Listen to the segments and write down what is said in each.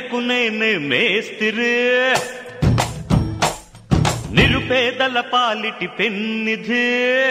పేటకు నేనే మేస్తిరి నిరుపేదల పాలిటి పెన్నిధి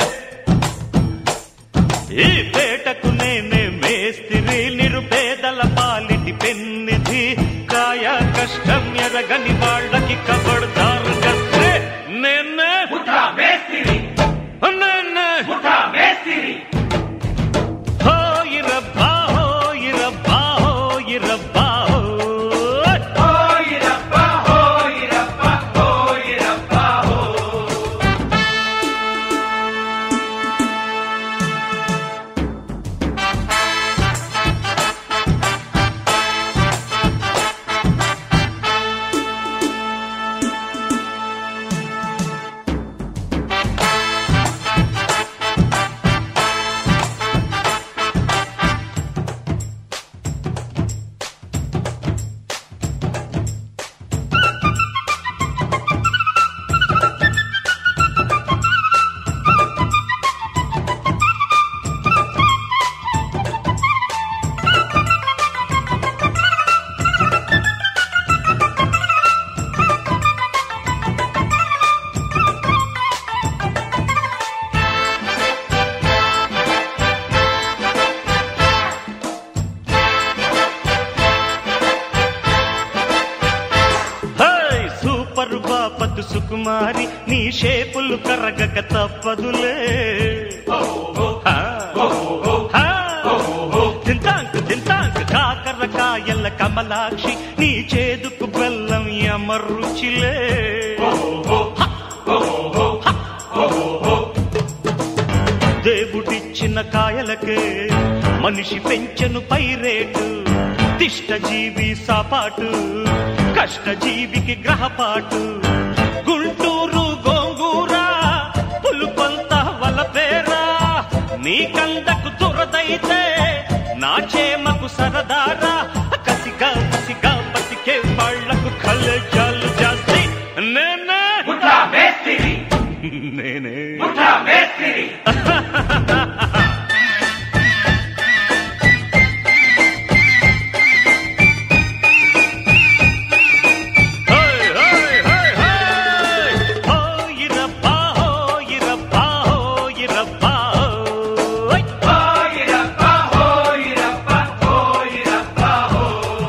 ఈ పేటకు నేనే మేస్తిరి నిరుపేదల పాలిటి పెన్నిధి కాయ కష్టం ఎరగని వాళ్ళకి కబడ్దారు గస్తే నేనే ముఠా మేస్తిరి నేనే ముఠా మేస్తిరి హోయిరబ్బా హోయిరబ్బా హోయిరబ్బా హోయ్. హోయిరప్ప హోయిరప్ప హోయిరప్ప హో హై సూపర్ బాపతు సుకుమారి నీ షేపులు కరగక తప్పదులే హా. హా. తింటాంకు తింటాంకు కాకరకాయల కమలాక్షి నీ చేదుకు బెల్లం ఎమరుచిలే దేవుడిచ్చిన కాయలకే మనిషి పెంచను పైరేటు తిష్టజీవి సాపాటు కష్టజీవికి గ్రహపాటు గుంటూరు గోంగూర పులుపంత వలపేరా నీ కందకు దురదైతే నా చేమకు సరదారా కసిగా కసిగా బతికే వాళ్లకు కలజాలు జాస్తి నేనే ముఠా మేస్తిరి నేనే ముఠా మేస్తిరి హై హై హై హై హోయిరబ్బా హోయిరబ్బా హోయిరబ్బా హోయ్ హోయిరప్ప హోయిరప్ప హోయిరప్ప హో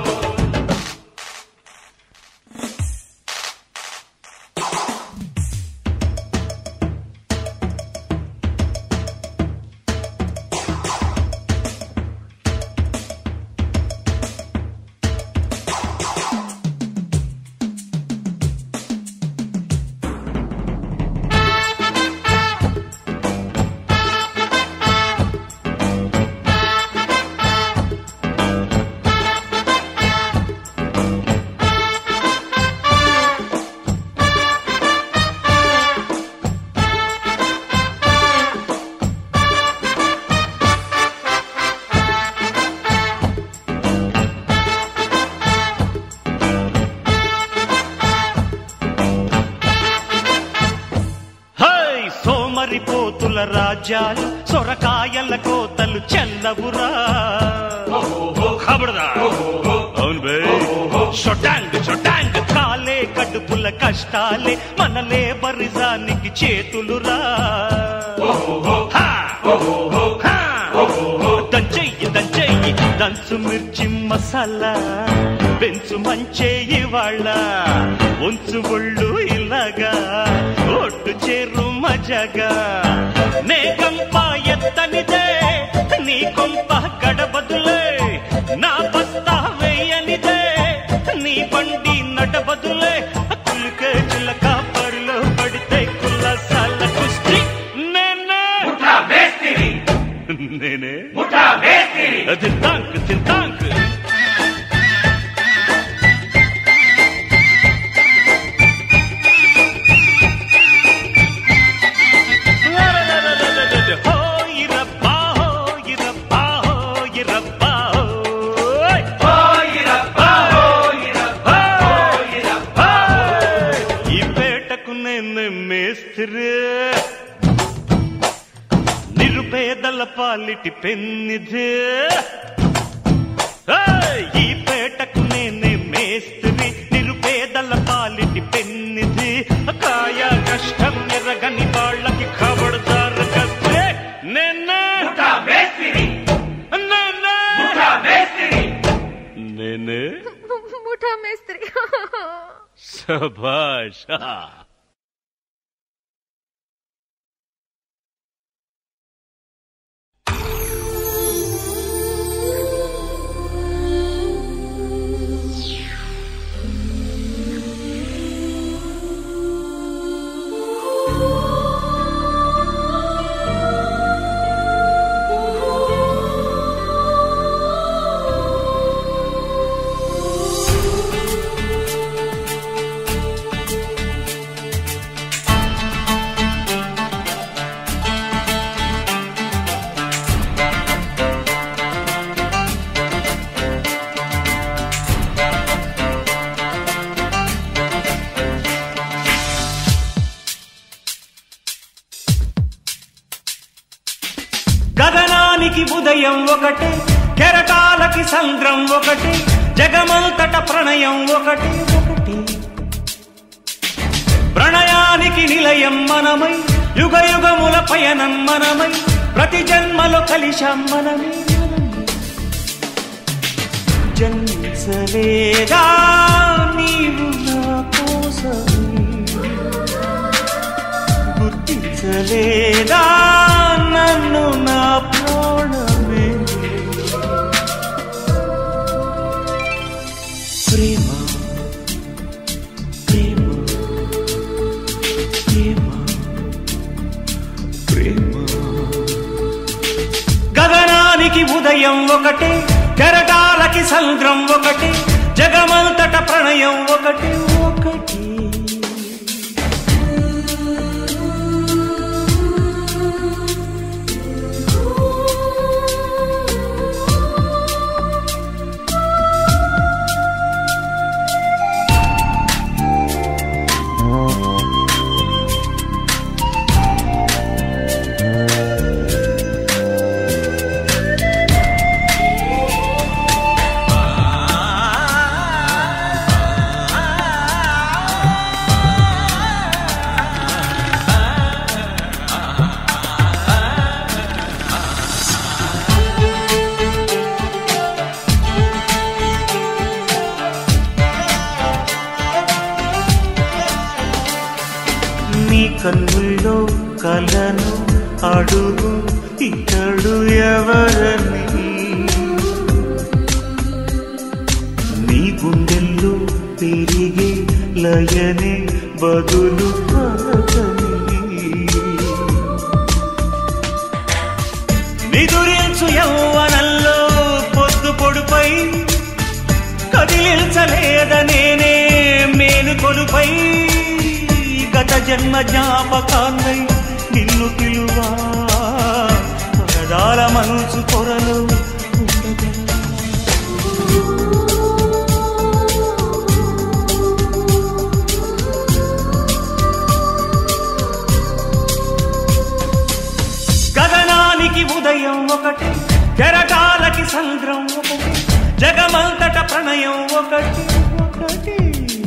హై సోమరిపోతుల రాజ్యాలు సొరకాయల కోతలు చెల్లవురా ఖబర్దా అవును బే షొటాంగ్ షొటాంగ్ కాలే కడుపుల కష్టాలే మన లేబరిజానికి చేతులురా హా! హా! దంచెయ్యి దంచెయ్యి దంచు మిర్చి మసాలా పెంచు మంచేయి వాళ్ళ ఉంచు ఒళ్ళు ఇలాగా ఒట్టు చేరు మజగా నే కంప ఎత్తనిదే నీ కొంప గడబదులే నా బస్తా వేయనిదే నీ బండి నడబదులే కులికే చిలక పరిలో పడితే కుల్లసాల కుస్తీ నేనే ముఠా మేస్తిరి నేనే ముఠా మేస్తిరి తింటాంక్ తింటాంక్ హోయిరబ్బా హోయిరబ్బా హోయిరబ్బా హోయ్. హోయిరప్ప హోయిరప్ప హోయిరప్ప ఈ పేటకు నేను మేస్త్రి నిరుపేదల పాలిటి పెన్నిధి ఏయ్! ఈ పేటకు నేనే మేస్త్రి శభాష్ గగనానికి ఉదయం ఒకటి కెరటాలకి సంద్రం ఒకటి జగమంతట ప్రణయం ఒకటి ఒకటి ప్రణయానికి నిలయం మనమై యుగ యుగముల పయనం మనమై ప్రతి జన్మలో కలిశాం మనమే జన్మించలేదా నీవు నా కోసమే గుర్తించలేదా నన్ను నా ప్రాణమే ప్రేమ ప్రేమ ప్రేమ ప్రేమ గగనానికి ఉదయం ఒకటి కెరటాలకి సంద్రం ఒకటి జగమంతట ప్రణయం ఒకటి ఒకటి నీ కన్నుల్లో కలను అడుగు ఇతడు ఎవరని నీ గుండెల్లో తిరిగి లయనే బదులు పలకని నిదురించు యౌవనంలో పొద్దు పొడుపై కదిలించలేద నేనే మేలు కొలుపై గత జన్మ జ్ఞాపకాన్నై నిన్ను పిలువా పరదాల మనసు పొరలు ఉండగా గగనానికి ఉదయం ఒకటి కెరటాలకి సంద్రం ఒకటి జగమంతట ప్రణయం ఒకటి ఒకటి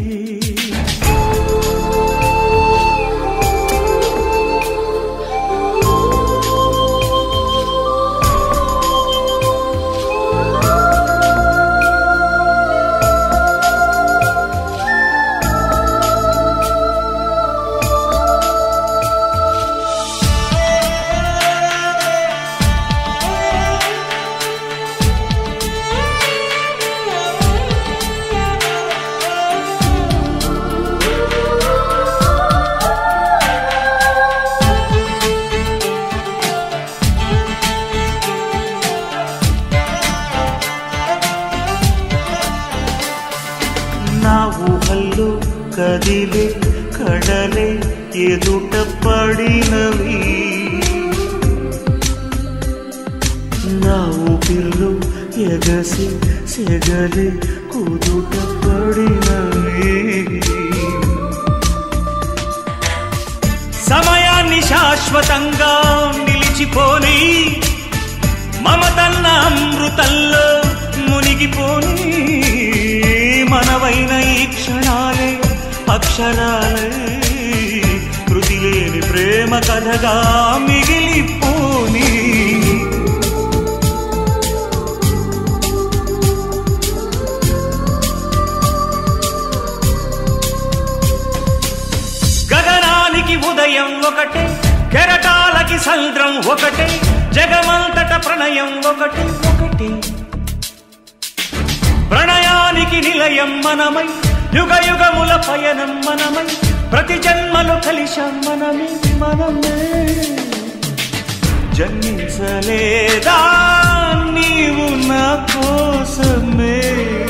నా ఊహల్లో కదిలే కడలే ఎదుట పడినవి నా ఊపిర్లు ఎగసి సెగలి కుదుట పడినవి సమయాన్ని శాశ్వతంగా నిలిచిపోని మమతన్న అమృతంలో మునిగిపోని మనవైన ఈ క్షణాలే అక్షరాలే కృతి లేని ప్రేమ కథగా మిగిలిపోని ఒకటే కెరటాలకి సంద్రం ఒకటే జగమంతట ప్రణయం ఒకటే ఒకటే ప్రణయానికి నిలయం మనమై యుగ యుగముల పయనం మనమై ప్రతి జన్మలో కలిశాం మనమే మనమే జన్మించలేదా నీవు నా కోసమే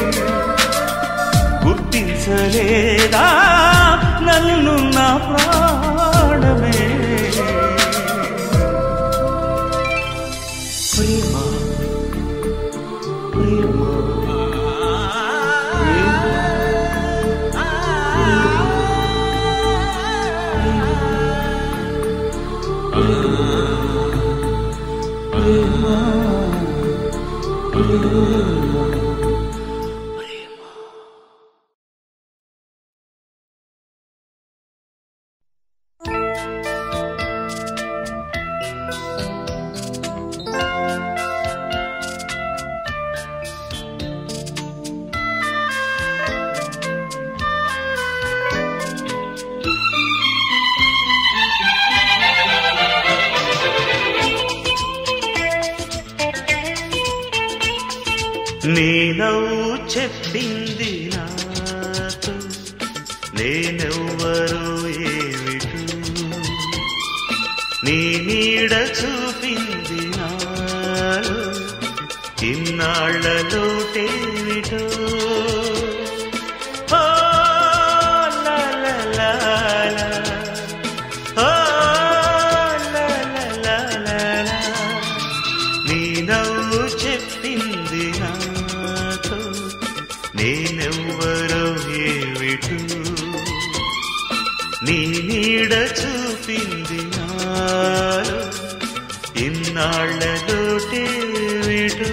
గుర్తించలేదా నన్ను నా ప్రాణమే ప్రేమ ప్రేమ నీ నవ్వు చెప్పింది నాతో నేనెవ్వరో ఏమిటో నీ నీడ చూపింది నాలో ఇన్నాళ్లలోటేమిటో ఓ లా లా లా లా. ఓ లా లా లా లా లా. నీ నవ్వు చెప్పింది నాతో నేనెవ్వరో ఏమిటో నీ నీడ చూపింది నాలో ఇన్నాళ్లలోటేమిటో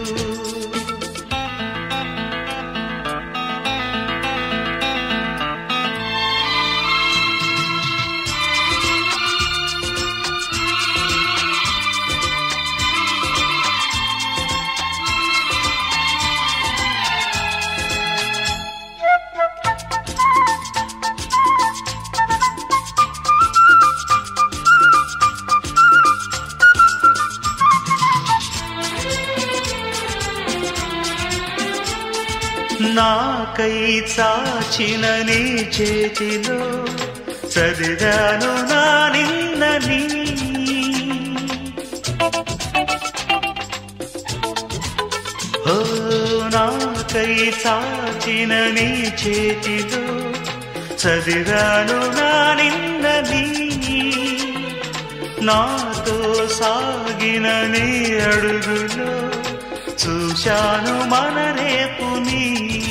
నాకై చాచిన నీ చేతిలో చదివాను నా నిన్నని ఓ నాకై చాచిన నీ చేతిలో చదివాను నా నిన్నని నాతో సాగిన నీ అడుగులో చూశాను మన రేపుని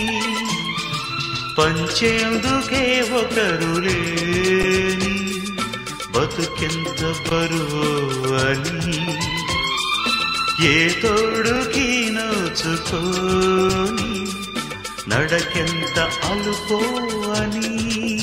పంచేందుకే ఒకరు లేని బతుకెంత బరువు అని ఏ తోడుకి నోచుకోని నడకెంత అలుపో అని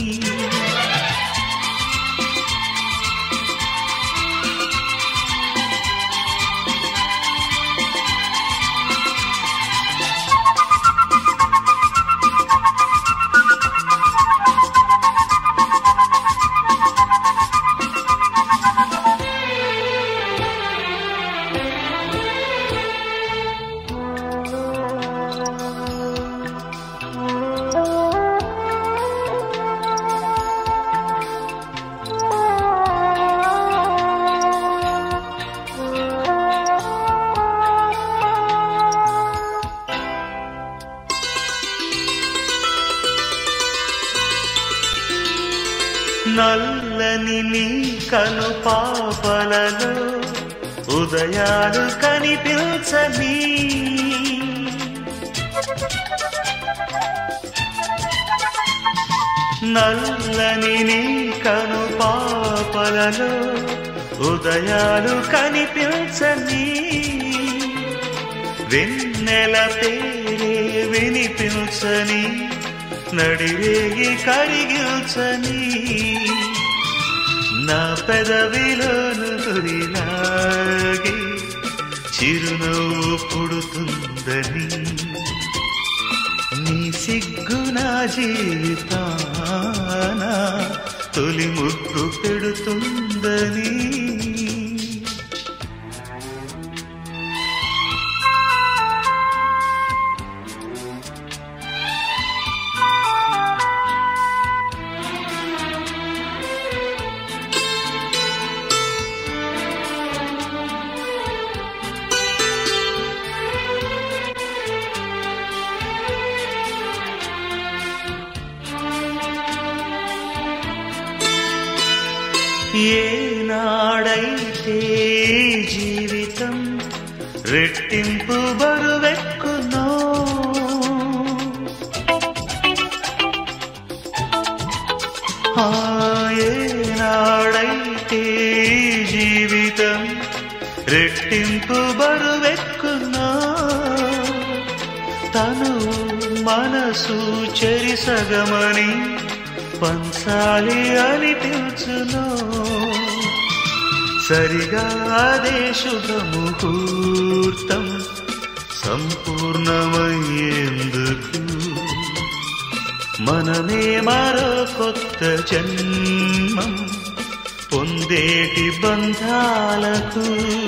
నల్లని నీ కను పాపలలో ఉదయాలు కనిపించని నల్లని నీ కను పాపలలో ఉదయాలు కనిపించని వెన్నెల పేరే వినిపించని నడిరేగి కరిగించని నా పెదవిలోను గురిలాగి చిరునవ్వు పుడుతుందని నీ సిగ్గు నా జీవితాన తొలి ముగ్గు పెడుతుంది ఏనాడైతే జీవితం రెట్టింపు బరువెక్కునో ఆ ఏనాడైతే జీవితం రెట్టింపు బరువెక్కునో తను మనసు చెరిసగమని పంచాలి అని తెలుసును సరిగా అదే శుభముహూర్తం సంపూర్ణమయ్యేందుకు మనమే మరో కొత్త జన్మం పొందేటి బంధాలకు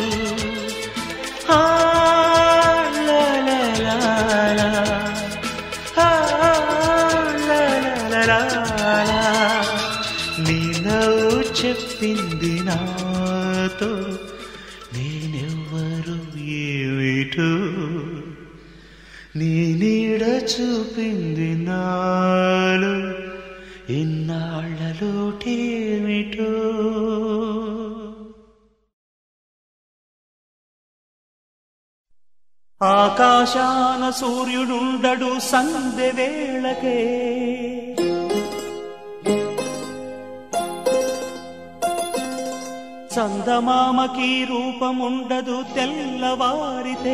ఆ, లా, లా, లా, లా. ఆ, లా, లా, లా, లా. నీ నవ్వు చెప్పింది నాతో నేనెవ్వరు ఏమిటో నీ నీడ చూపింది నాలో ఇన్నాళ్లలోటేమిటో ఆకాశాన సూర్యుడుండడు సందె వేళకే చందమామకి రూపముండదు తెల్లవారితే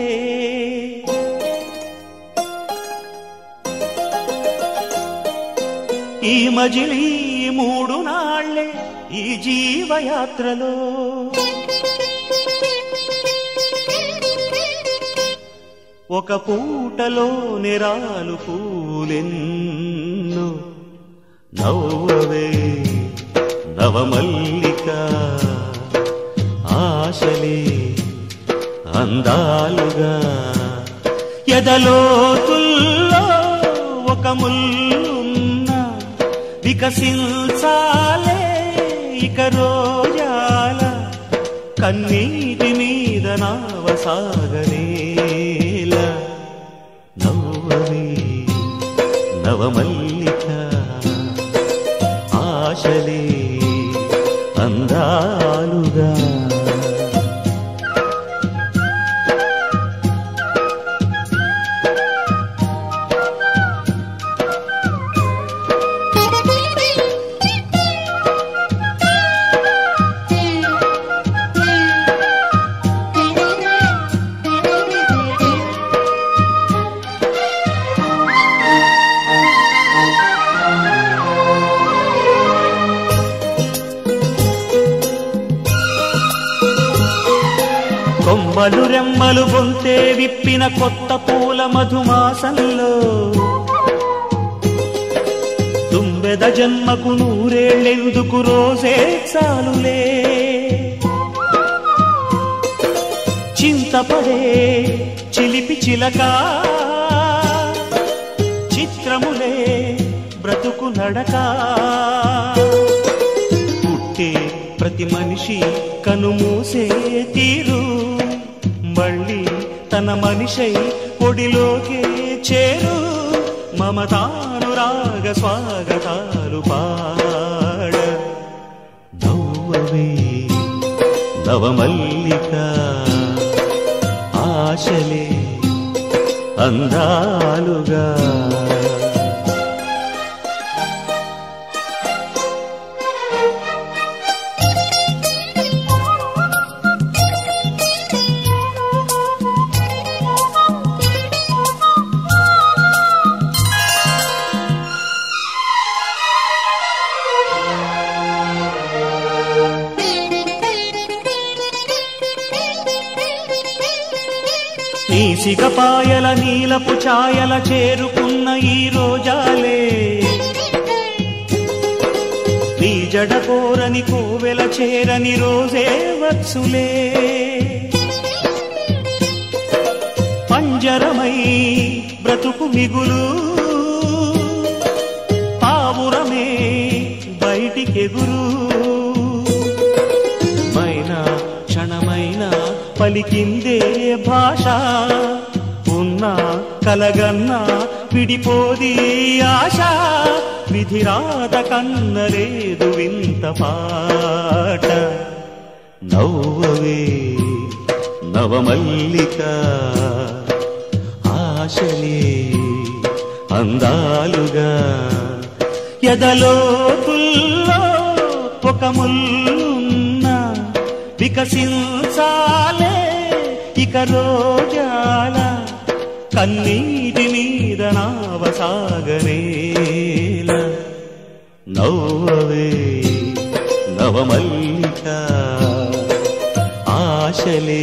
ఈ మజిలీ మూడు నాళ్లే ఈ జీవయాత్రలో ఒక పూటలో నిరాలు పూలెన్ను నవ్వవే నవమల్లిక ఆశలే అందాలుగా ఎదలోతుల్లో ఒక ముల్లున్న వికసించాలే ఇక రోజాల కన్నీటి మీద నావసాగనేల నవ్వవే నవమల్లిక ఆశలే అందాలుగా కొమ్మలు రెమ్మలు గొంతే విప్పిన కొత్త పూల మధుమాసంలో తుంబెద జన్మకు నూరేళ్ళెందుకు రోజే చాలులే చింతపడే చిలిపి చిలక చిత్రములే బ్రతుకు నడక పుట్టే ప్రతి మనిషి కనుమూసే తీరు మళ్ళీ తన మనిషై ఒడిలోకే చేరు మమతానురాగ స్వాగతాలు పాడ నవ్వవే నవమల్లిక ఆశలే అందాలుగా నీ సిగపాయల నీలపు ఛాయల చేరుకున్న ఈ రోజాలే నీ జడ కోరని కోవెల చేరని రోజే వచ్చులే పంజరమై బ్రతుకు మిగులు పావురమే బయటికెగురు మైనా క్షణమైన పలికిందే భాష ఉన్నా కలగన్నా విడిపోది ఆశ విధిరాత కన్నలేదు వింత పాట నవ్వవే నవమల్లిక ఆశలే అందాలుగా ఎదలోతుల్లో ఒక ముల్లున్న వికసించాలే ఇక రోజాల కన్నీటి మీద నావసాగనేల నవ్వవే నవమల్లిక ఆశలే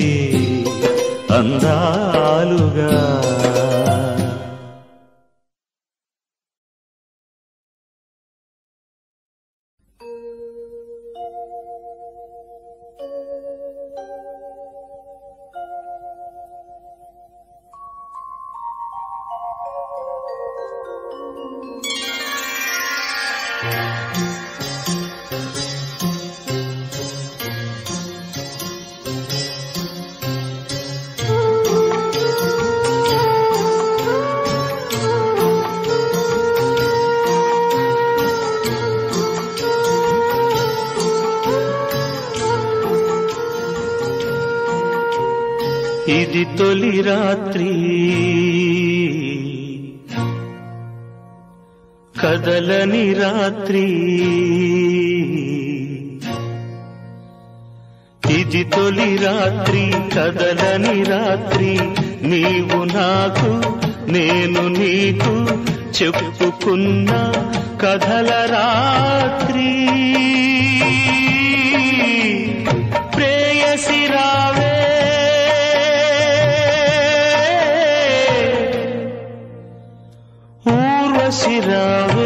అందాలుగా ఇది తొలి రాత్రి కదలని రాత్రి ఇది తొలి రాత్రి కదలని రాత్రి నీవు నాకు నేను నీకు చెప్పుకున్న కథల రాత్రి ప్రేయసి రావే ఊర్వశి రావే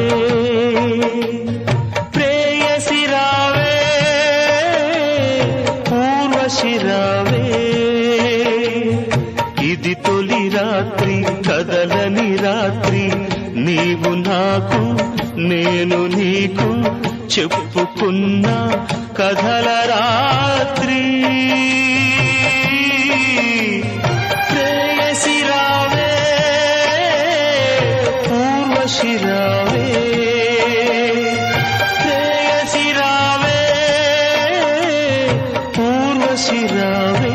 ప్రేయసి రావే ఊర్వశి రావే ఇది తొలి రాత్రి కదలని రాత్రి నీవు నాకు నేను నీకు చెప్పుకున్న కథల రాత్రి ప్రేయసి రావే పూర్వశి రావే ప్రేయసి రావే పూర్వశి రావే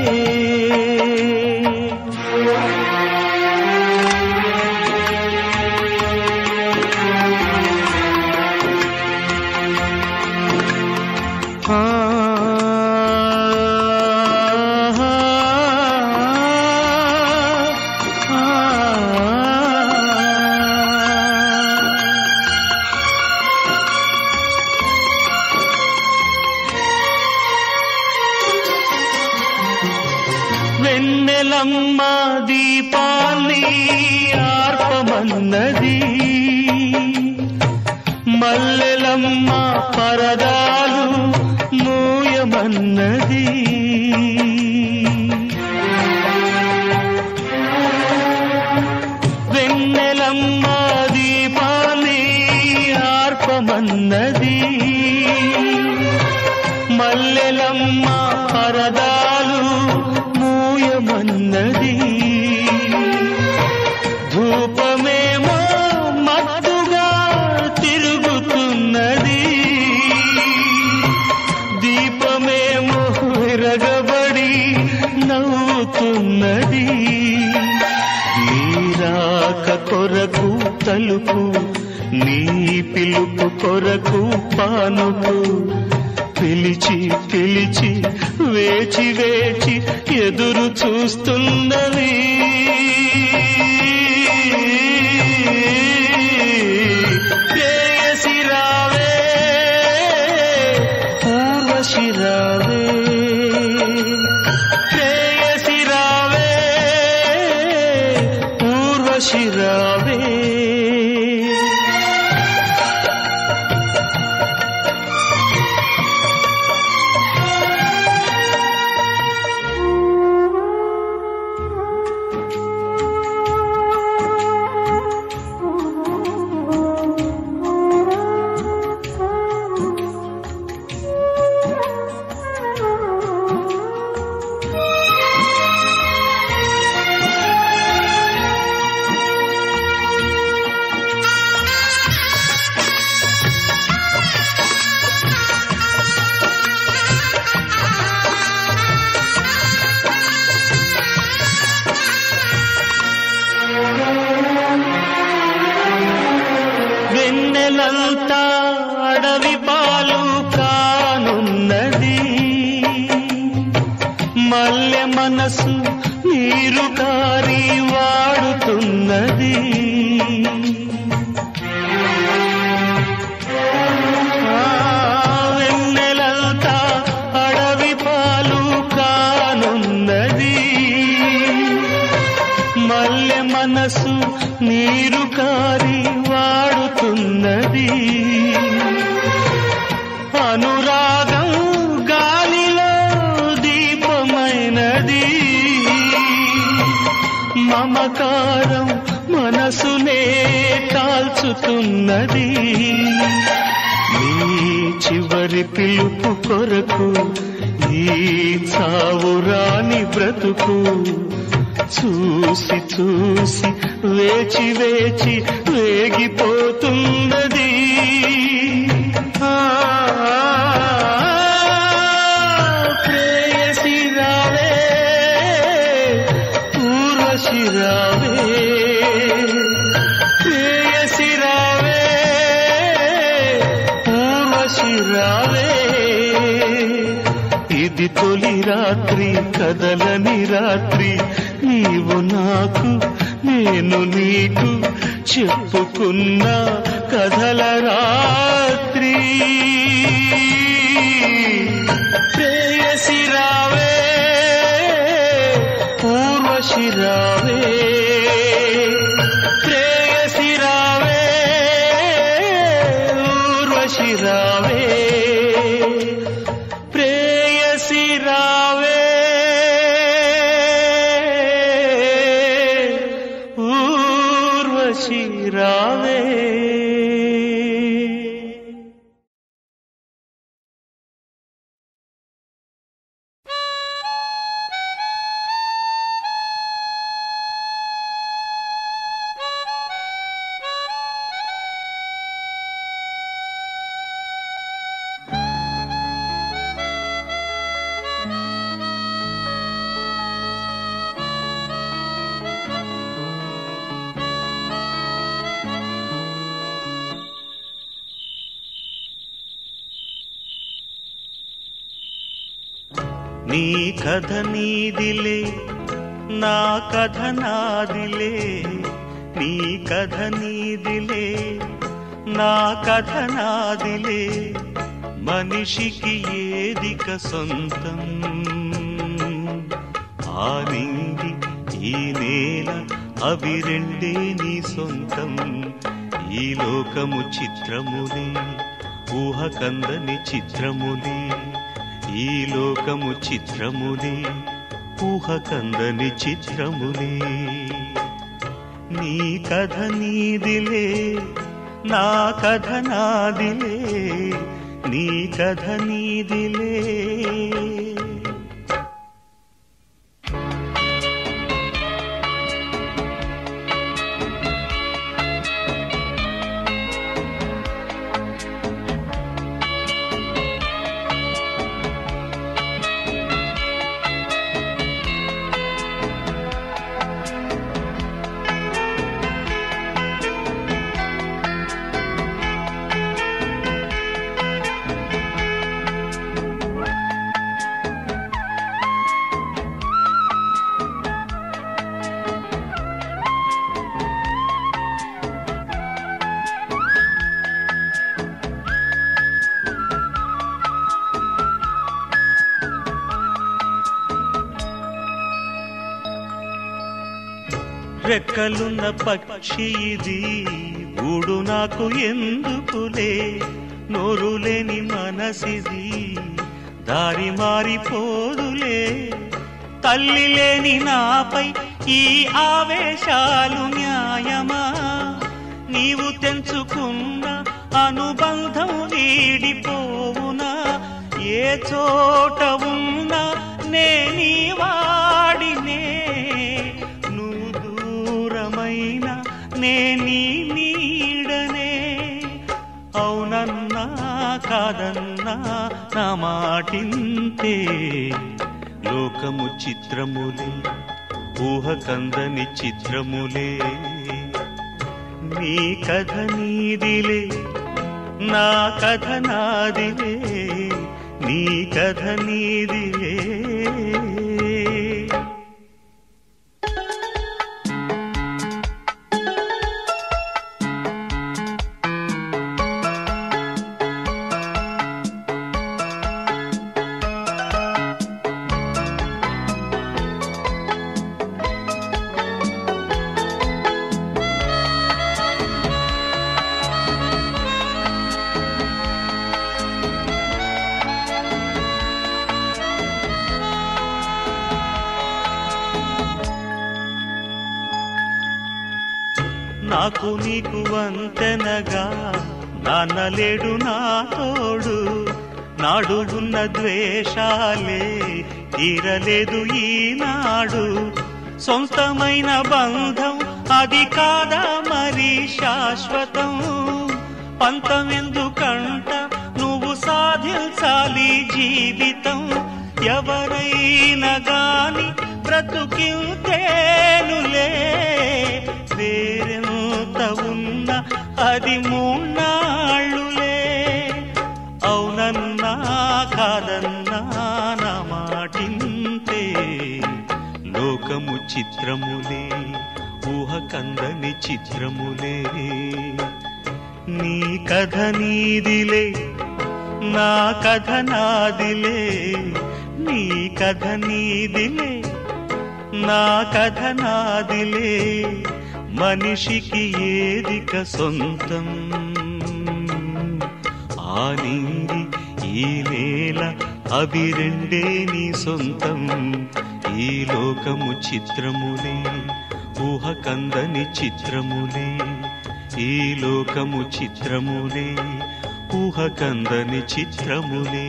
వెన్నెలమ్మ దీపాన్ని ఆర్పమన్నది మల్లెలమ్మ పరదాలు మూయమన్నది వెన్నెలమ్మ దీపాన్ని ఆర్పమన్నది మల్లెలమ్మ పరదాలు మూయమన్నది ధూపమేమో మత్తుగా తిరుగుతున్నది దీపమేమో విరగబడి నవ్వుతున్నది నీరాక కొరకు తలుపు నీ పిలుపు కొరకు పానుపు పిలిచి పిలిచి వేచి వేచి ఎదురు చూస్తున్నది ప్రేయసి రావే పూర్వశి రావే ప్రేయసి రావే పూర్వశి రావే వెన్నెలంతా అడవి పాలు కానున్నది మల్లె మనసు నీరు కారి వాడుతున్నది ఆ, వెన్నెలంతా అడవి పాలు కానున్నది మల్లె మనసు నీరు కారి వాడుతున్నది అనురాగం గాలిలో దీపమైనది మమకారం మనసునే కాల్చుతున్నది నీ చివరి పిలుపు కొరకు ఈ చావురాని బ్రతుకు చూసి చూసి వేచి వేచి వేగిపోతున్నది ఆ, ప్రేయసి రావే ఊర్వశి రావే ప్రేయసి రావే ఊర్వశి రావే ఇది తొలి రాత్రి కదలని రాత్రి నీవు నాకు నేను నీకు చెప్పుకున్న కథల రాత్రి ప్రేయసి రావే పూర్వశి రావే ప్రేయసి రావే ఊర్వశి రావే ప్రేయసి రావే ఊర్వశి రావే నీ కథ నీదిలే నా కథ నాదిలే నీ కథ నీదిలే నా కథ నాదిలే మనిషికి ఏదిక సొంతం ఆ నింగి ఈ నేల అవి రెండే నీ సొంతం ఈ లోకము చిత్రములే ఊహ కందని చిత్రములే ఈ లోకము చిత్రములే ఊహ కందని చిత్రములే నీ కథ నీదిలే నా కథ నాదిలే నీ కథ నీదిలే రెక్కలున్న పక్షి ఇది గూడు నాకు ఎందుకులే నోరు లేని మనసిది దారి మారిపోదులే తల్లి లేని నాపై ఈ ఆవేశాలు న్యాయమా నీవు తెంచుకున్న అనుబంధం వీడిపోవునా ఏ చోట ఉన్నా నే నీ వాడినే నువ్వు దూరమైన నే నీ నీడనే అవునన్నా కాదన్నా నా మాటింతే లోకము చిత్రములే ఊహ కందని చిత్రములే నీ కథ నీదిలే నా కథ నాదిలే నీ కథ నీదిలే నాకు నీకు వంతెనగా నాన్నలేడు నా తోడు నాడు ఉన్న ద్వేషాలే తీరలేదు ఈనాడు సొంతమైన బంధం అది కాదా మరి శాశ్వతం పంతమెందుకంట నువ్వు సాధించాలి జీవితం ఎవరైనా గాని బ్రతుకింతేనులే వేరెంత ఉన్నా అది మూన్నాళ్ళులే అవునన్నా కాదన్నా నా మాటింతే లోకము చిత్రములే ఊహ కందని చిత్రములే నీ కథ నీదిలే నా కథ నాదిలే నీ కథ నీదిలే నా కథ నాదిలే మనిషికి ఏదిక సొంతం ఆ నింగి ఈ నేల అవి రెండే నీ సొంతం ఈ లోకము చిత్రములే ఊహ కందని చిత్రములే ఈ లోకము చిత్రములే ఊహ కందని చిత్రములే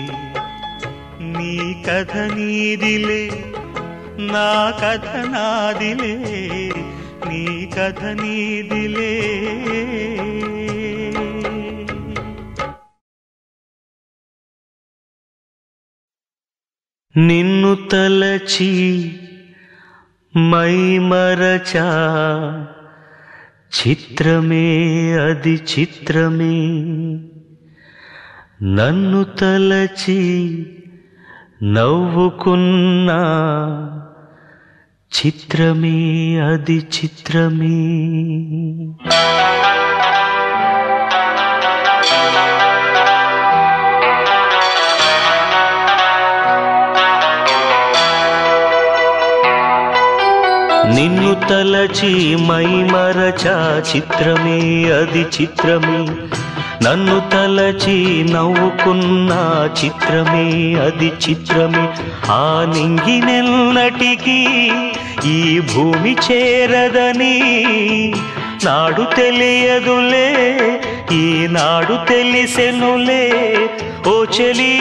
నీ కథ నీదిలే నా కథ నాదిలే నీ కథ నీదిలే నిన్ను తలచి మై మరచా చిత్రమే అది చిత్రమే నన్ను తలచి నవ్వుకున్నా చిత్రమే అది చిత్రమే నిన్ను తలచి మై మరచా చిత్రమే అది చిత్రమే నన్ను తలచి నవ్వుకున్న చిత్రమే అది చిత్రమే ఆ నింగినెన్నటికీ ఈ భూమి చేరదని నాడు తెలియదులే ఈనాడు తెలిసెనులే ఓ చెలీ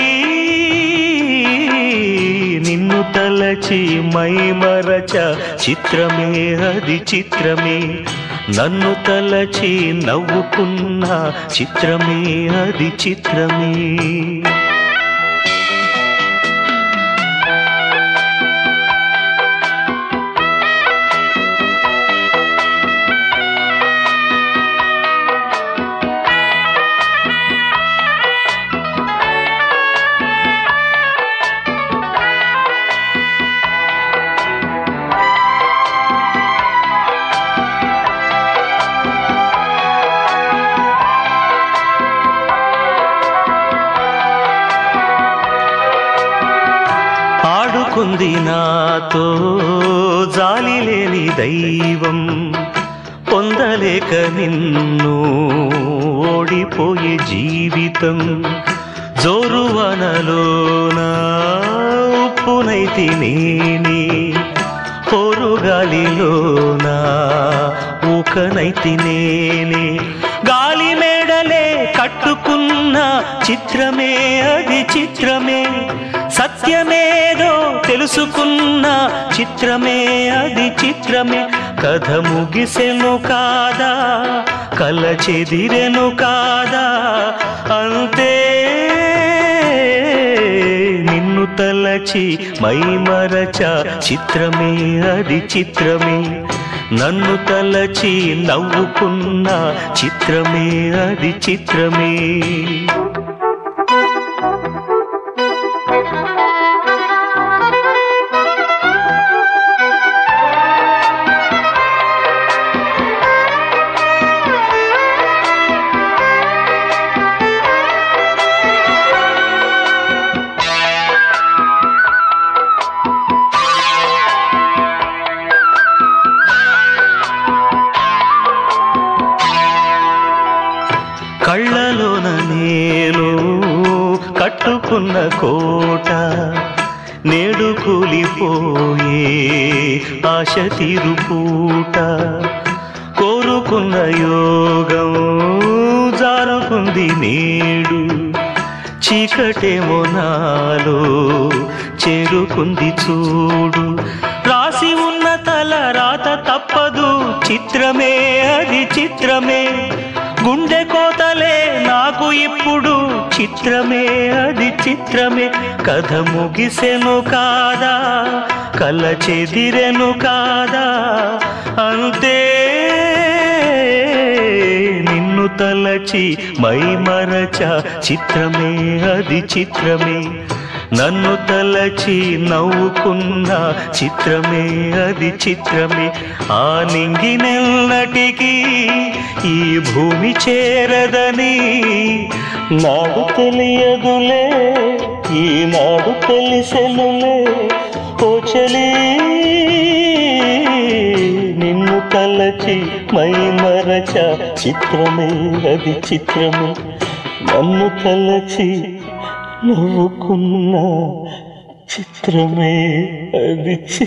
నిన్ను తలచి మై మరచ చిత్రమే అది చిత్రమే నన్ను తలచి నవ్వుకున్న చిత్రమే అది చిత్రమే ఆడుకుంది నాతో జాలి లేని దైవం పొందలేక నిన్ను ఓడిపోయే జీవితం జోరువనలోన ఉప్పునైతి నేనే పొరుగాలిలోన ఊకనైతి నేనే గాలి మేడలే కట్టుకున్న చిత్రమే అది చిత్రమే సత్యమేదో తెలుసుకున్న చిత్రమే అది చిత్రమే కథ ముగిసెను కాదా కల చెదిరెను కాదా అంతే నిన్ను తలచి మై మరచ చిత్రమే అది చిత్రమే నన్ను తలచి నవ్వుకున్న చిత్రమే అది చిత్రమే కళ్ళలోన నేను కట్టుకున్న కోట నేడు కూలిపోయే ఆశ తీరుపూట కోరుకున్న యోగం జారుకుంది నేడు చీకటేమో నాలో చేరుకుంది చూడు రాసి ఉన్న తల రాత తప్పదు చిత్రమే అది చిత్రమే గుండె కోతలే నాకు ఇప్పుడు చిత్రమే అది చిత్రమే కథ ముగిసెను కాదా కల చెదిరెను కాదా అంతే నిన్ను తలచి మై మరచ చిత్రమే అది చిత్రమే నన్ను తలచి నవ్వుకున్న చిత్రమే అది చిత్రమే ఆ నింగినెల్లటికి ఈ భూమి చేరదని నాడు తెలియదులే ఈనాడు తెలిసెనులే ఓ చలి నిన్ను తలచి మై మరచ చిత్రమే అది చిత్రమే నన్ను తలచి నవ్వుకున్న చిత్రమే అది చి-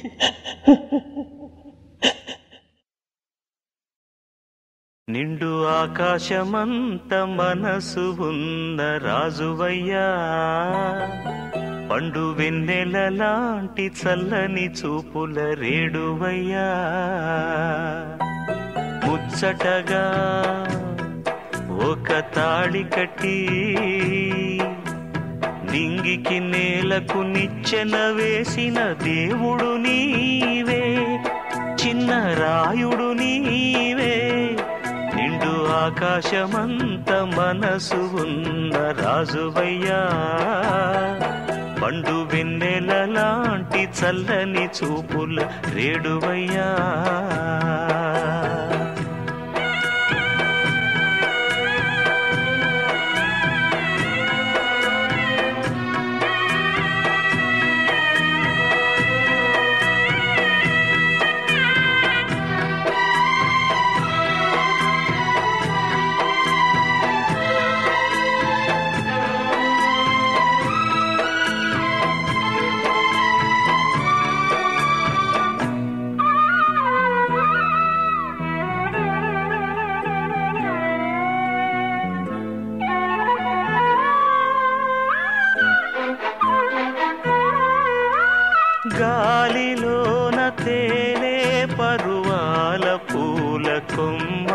నిండు ఆకాశమంత మనసు ఉన్న రాజువయ్యా పండు వెన్నెల లాంటి చల్లని చూపుల రేడువయ్యా ముచ్చటగా ఒక తాళి కట్టి నింగికి నేలకు నిచ్చెన వేసిన దేవుడు నీవే చిన్న రాయుడు నీవే నిండు ఆకాశమంత మనసు ఉన్న రాజువయ్యా పండు వెన్నెల లాంటి చల్లని చూపుల రేడువయ్యా గాలిలోన తేలే పరువాల పూల కొమ్మ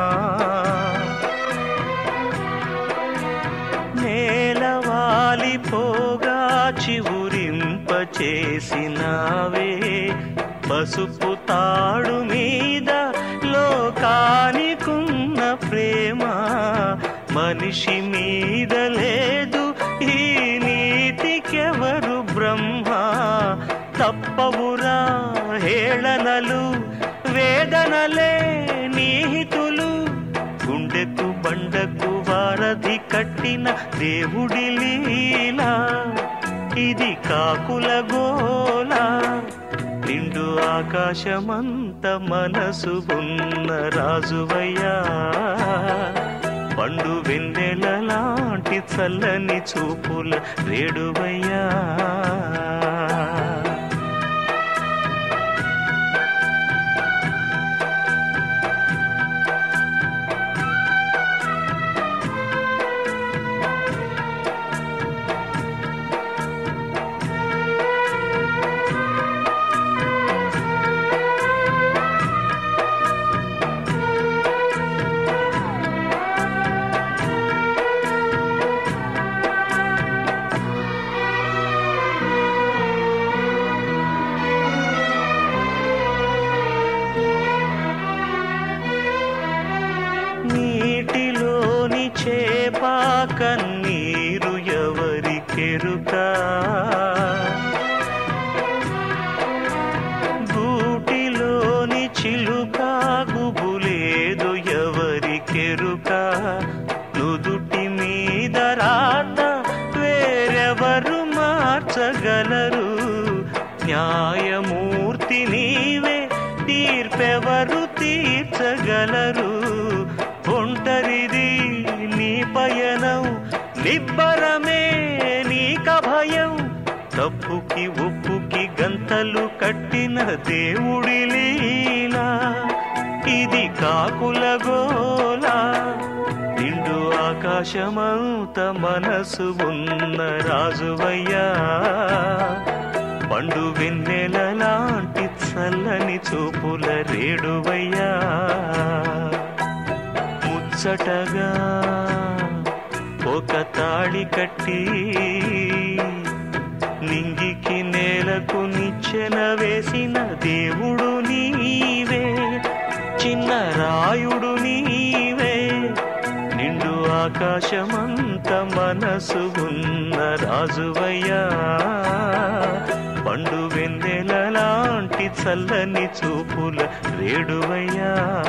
నేలవాలిపోగా చివురింప చేసినావే పసుపు తాడు మీద లోకానికున్న ప్రేమ మనిషి మీద లేదు ఈ నీతికెవరు బ్రహ్మ తప్పవురా హేళనలు వేదనలే నీహితులు గుండెకు బండకు వారధి కట్టిన దేవుడి లీలా ఇది కాకుల గోల నిండు ఆకాశమంత మనసు ఉన్న రాజువయ్యా పండు వెన్నెల లాంటి చల్లని చూపుల రేడువయ్యా కన్నీరు ఎవరికెరుక గూటిలోని చిలుక గుబులేదు ఎవరికెరుక నుదుటి మీద రాత వేరెవరు మార్చగలరు న్యాయమూర్తి నీవే తీర్పెవరు తీర్చగలరు ఒంటరిది నీ పయనం నిబ్బరమే నీక భయం తప్పుకి ఉప్పుకి గంతలు కట్టిన దేవుడి లీలా ఇది కాకుల గోలా నిండు ఆకాశమంత మనసు ఉన్న రాజువయ్యా పండు వెన్నెల లాంటి చల్లని చూపుల రేడువయ్యా ముచ్చటగా ఒక తాళి కట్టి నింగికి నేలకు నిచ్చెన వేసిన దేవుడు నీవే చిన్న రాయుడు నీవే నిండు ఆకాశమంత మనసు ఉన్న రాజువయ్యా పండు వెన్నెల లాంటి చల్లని చూపుల రేడువయ్యా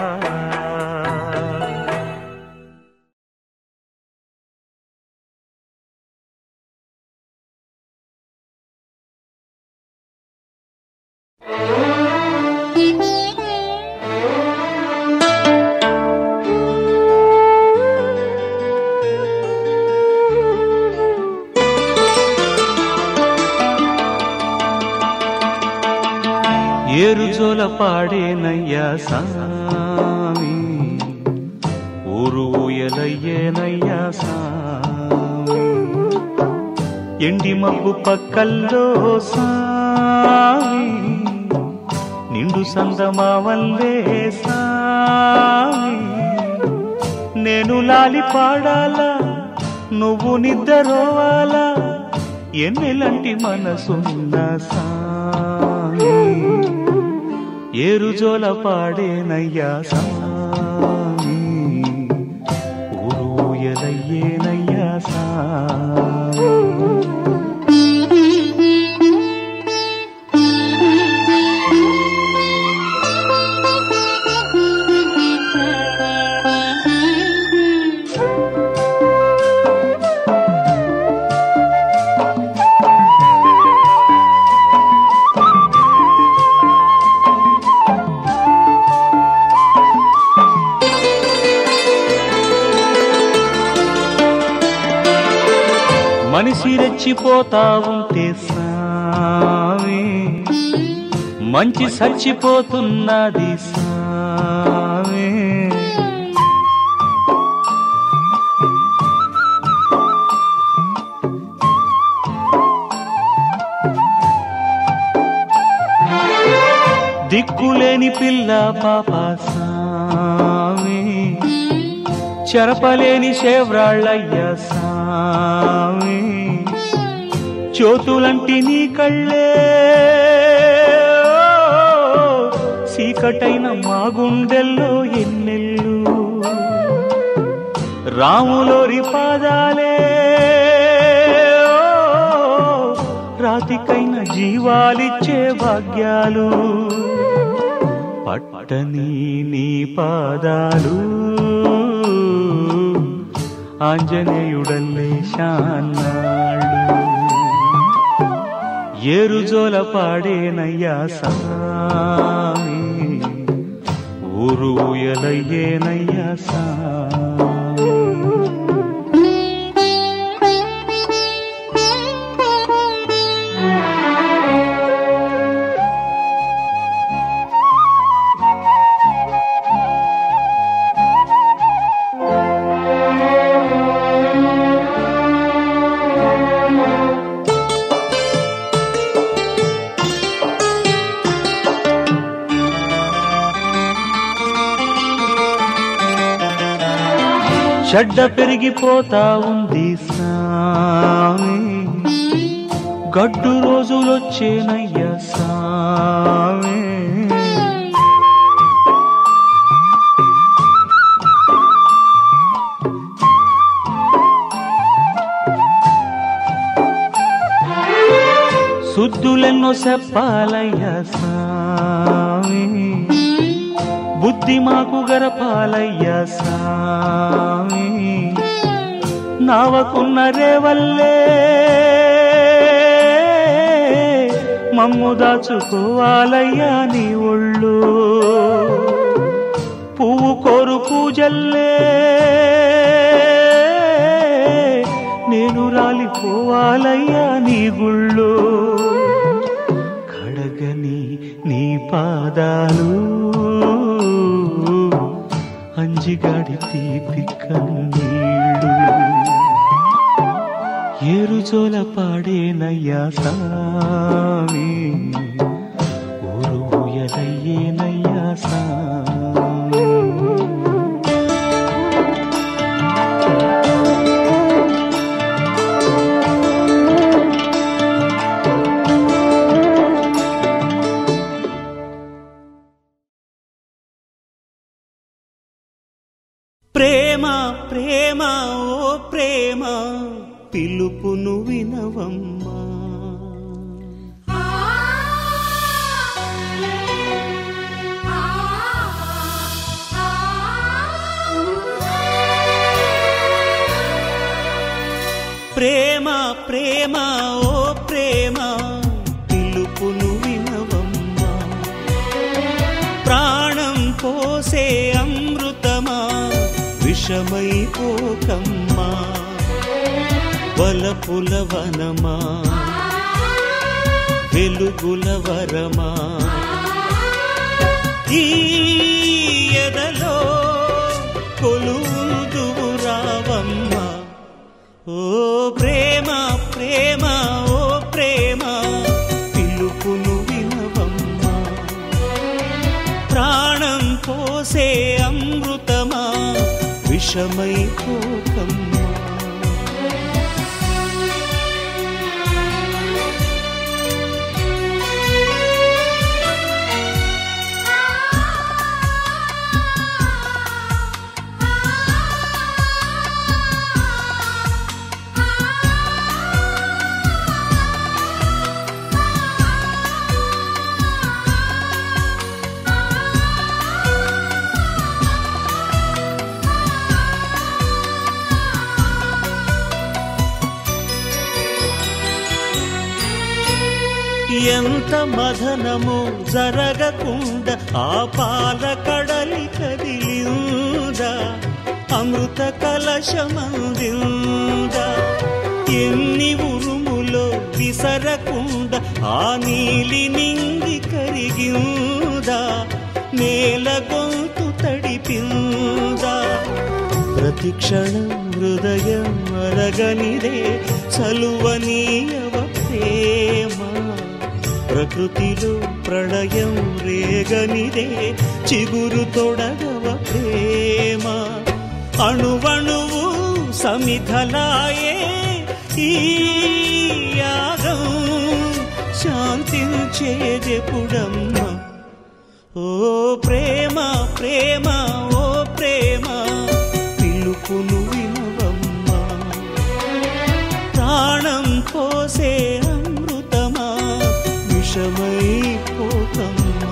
ఏరుజోల పాడేనయ్యా సామి ఊరు ఊయలయ్యేనయ్యా సామి ఎండి మబ్బు పక్కల్లో సామి నిండు సందమావల్లే సామి నేను లాలి పాడాలా నువ్వు నిద్రవాలా ఎన్నెలంటి మనసున్న సామి ఏరుజోల పాడేనయ్యా సామి ఊరు ఊయలయ్యేనయ్యా సామి మనిషి రెచ్చిపోతా ఉంటే సామి మంచి చచ్చిపోతున్నది సామి దిక్కులేని పిల్ల పాప సామి చెరపలేని శేవ్రాళ్ళయ్య సామి చోతులంటి నీ కళ్ళే చీకటైన మా గుండెల్లో ఎన్నెల్లు రాములోరి పాదాలే రాతికైన జీవాలిచ్చే భాగ్యాలు పట్టని నీ పాదాలు ఆంజనేయుడల్లే శాన్నాళ్ళు ఏరుజోల పాడేనయ్యా సామి ఊరు ఊయలయ్యేనయ్యా సామి చెడ్డ పెరిగిపోతా ఉంది సామి గడ్డు రోజులొచ్చేనయ్యా సామి శుద్ధులెన్నో చెప్పాలయ్యా స్వామి బుద్ధి మాకు గరపాలయ్యా స్వామి నావకున్న రేవల్లే మమ్ము దాచుకోవాలయ్యా నీ ఒళ్ళు పువ్వు కోరు పూజల్లే నేను రాలిపోవాలయ్యా నీ గుళ్ళు కడగని నీ పాదాలు అంజిగాడి తీపి కన్నీళ్ళు ఏరుజోల పాడేనయ్యా సామి ఊరు ఊయలయ్యేనయ్యా సామి ప్రేమ ప్రేమ ఓ ప్రేమ పిలుపును వినవమ్మా ప్రేమ ప్రేమ ఓ ప్రేమ పిలుపును వినవమ్మా ప్రాణం పోసే అమృతమా విషమై పోకమ్మా వలపుల వనమా వెలుగుల వరమా ఈ ఎదలో కొలుదువు రావమ్మా ఓ ప్రేమ ప్రేమ ఓ ప్రేమ పిలుపును వినవమ్మా ప్రాణం పోసే అమృతమా విషమై పోకమ్మా ఎంత మదనము జరగకుండా ఆ పాల కడలి కదిలిందా అమృత కలశమందిందా ఎన్ని ఉరుములో విసరకుండా ఆ నీలి నింగి కరిగిందా నేల గొంతు తడిపిందా ప్రతి క్షణం హృదయం అరగనిదే చలువనీయవ ప్రేమ ప్రకృతిలో ప్రళయం రేగనిదే చిగురు తొడగవ ప్రేమ అణువణువు సమిధలాయే ఈ యాగం శాంతించేదెపుడమ్మా ఓ ప్రేమ ప్రేమ ఓ ప్రేమ పిలుపును వినవమ్మా ప్రాణం పోసే అమృతమా విషమై పోకమ్మా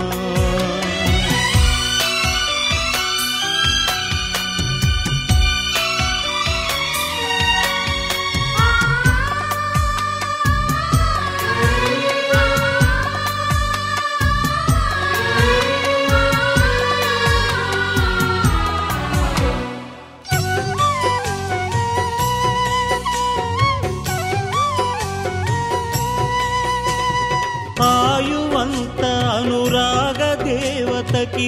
ఆయువంత అనురాగ దేవతకి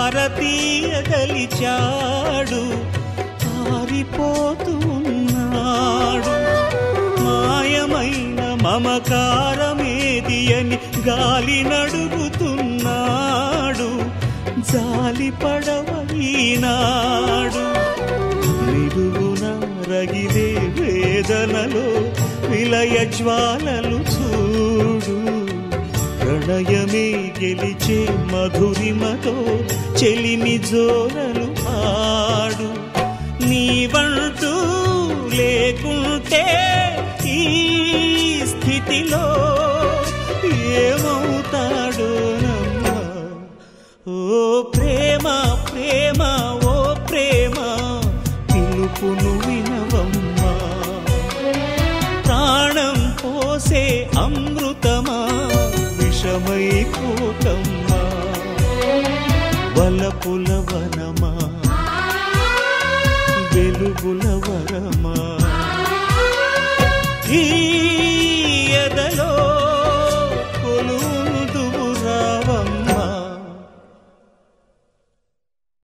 హారతీయగలిచాడు పారిపోతూ ఉన్నాడు మాయమైన మమకారమేది అని గాలి నడుగుతున్నాడు జాలి పడవైనాడు నిలువున రగిలే వేదనలో విలయ జ్వాలలు చూడు ప్రణయమే గెలిచే మధురిమతో చెలిమి జోరలు ఆడు నీవంటూ లేకుంటే ఈ స్థితిలో వరమై పోకమ్మా వలపుల వనమా వెలుగుల వరమా ఈ